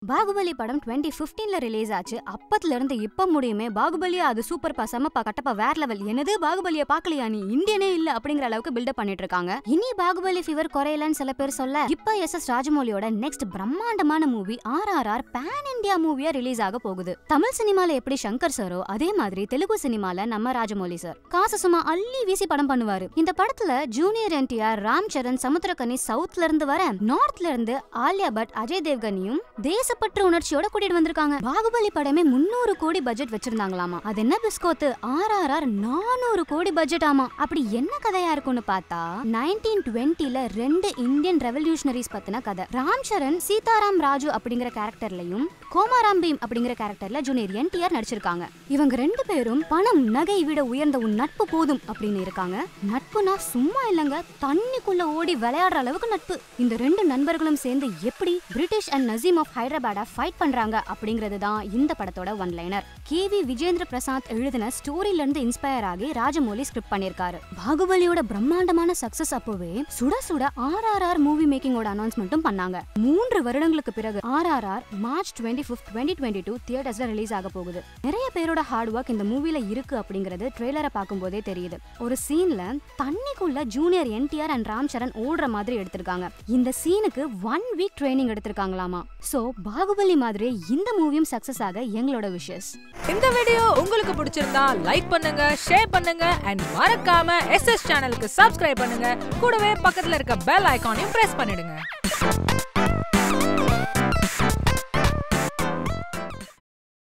பாகுபலி படம் twenty பிப்டீன்ல release ஆச்சு அப்பத்துல இருந்து இப்ப முடியுமே பாகுபலியா அது சூப்பர் பா செம்மப்பா கட்டப்பா வேற லெவல் என்னது பாகுபலிய பாக்கலையா நீ இந்தியனே இல்ல அப்படிங்கிற அளவுக்கு பில்டப் பண்ணிட்டு இருக்காங்க இனி பாகுபலி ஃபீவர் குறையலன்னு சில பேர் சொல்ல இப்ப எஸ் எஸ் ராஜமௌலியோட நெக்ஸ்ட் பிரம்மாண்டமான movie R R R pan India மூவியா ரிலீஸ் ஆக போகுது தமிழ் சினிமால எப்படி சங்கர் சாரோ அதே மாதிரி தெலுங்கு சினிமால நம்ம ராஜமௌலி சார் காசு சும்மா அள்ளி வீசி படம் பண்ணுவாரு இந்த படத்துல ஜூனியர் என்டிஆர் ராம் சரண் சமுத்திரகனி சவுத்ல இருந்து வர நார்த்ல இருந்து ஆலியா பட் அஜய் தேவ்கனியும் தேசப்பற்று உணர்ச்சியோட கூட்டிட்டு வந்திருக்காங்க பாகுபலி படமே முன்னூறு கோடி பட்ஜெட் வச்சிருந்தாங்களாமா அது என்ன பிஸ்கோத்து ஆர் ஆர் ஆர் நானூறு கோடி பட்ஜெட் ஆமா அப்படி என்ன கதையா இருக்கும்னு பார்த்தா நைன்டீன் டுவெண்ட்டில ரெண்டு இந்தியன் ரெவல்யூஷனரிஸ் பத்தின கதை ராம் சரண் சீதாராம் ராஜு அப்படிங்கிற கேரக்டர்லயும் கோமாராம் பீம் அப்படிங்கிற கேரக்டர்ல ஜூனியர் என்டிஆர் நடிச்சிருக்காங்க இவங்க ரெண்டு பேரும் பணம் நகை விட உயர்ந்த உன் நட்பு போதும் அப்படின்னு இருக்காங்க நட்புனா சும்மா இல்லங்க தண்ணிக்குள்ள ஓடி விளையாடுற அளவுக்கு நட்பு இந்த ரெண்டு நண்பர்களும் சேர்ந்து எப்படி British and Naseem of Hyderabad fight பண்றாங்க அப்படிங்கிறது தான் இந்த படத்தோட one liner KV Vijayendra Prasad எழுதின ஸ்டோரியில இருந்து இன்ஸ்பயர் ஆகி ராஜமௌலி ஸ்கிரிப்ட் பண்ணிருக்காரு பாகுபலியோட பிரம்மாண்டமான சக்சஸ் அப்போவே சுட சுட ஆர் ஆர் ஆர் மூவி மேக்கிங்கோட அனௌன்ஸ்மெண்ட்டும் பண்ணாங்க மூன்று வருடங்களுக்கு பிறகு R R R March twenty fifth twenty twenty two தியேட்டர்ஸ்ல ரிலீஸ் ஆக போகுது நிறைய பேரோட ஹார்ட் ஒர்க் இந்த மூவில இருக்கு அப்படிங்கிறது ட்ரெய்லரை பார்க்கும்போதே தெரியுது ஒரு சீன்ல தண்ணிக்குள்ள ஜூனியர் என்டிஆர் அண்ட் ராம் சரண் ஓடுற மாதிரி எடுத்திருக்காங்க இந்த சீனுக்கு ஒன் வீக் ட்ரைனிங் எடுத்திருக்காங்களாமா சோ பாகுபலி மாதிரி இந்த மூவியும் சக்சஸ் ஆக எங்களோட விஷஸ் இந்த வீடியோ உங்களுக்கு பிடிச்சிருந்தா லைக் பண்ணுங்க ஷேர் பண்ணுங்க அண்ட் மறக்காம எஸ் எஸ் சேனலுக்கு சப்ஸ்கிரைப் பண்ணுங்க கூடவே பக்கத்துல இருக்க பெல் ஐகானையும் பிரஸ் பண்ணிடுங்க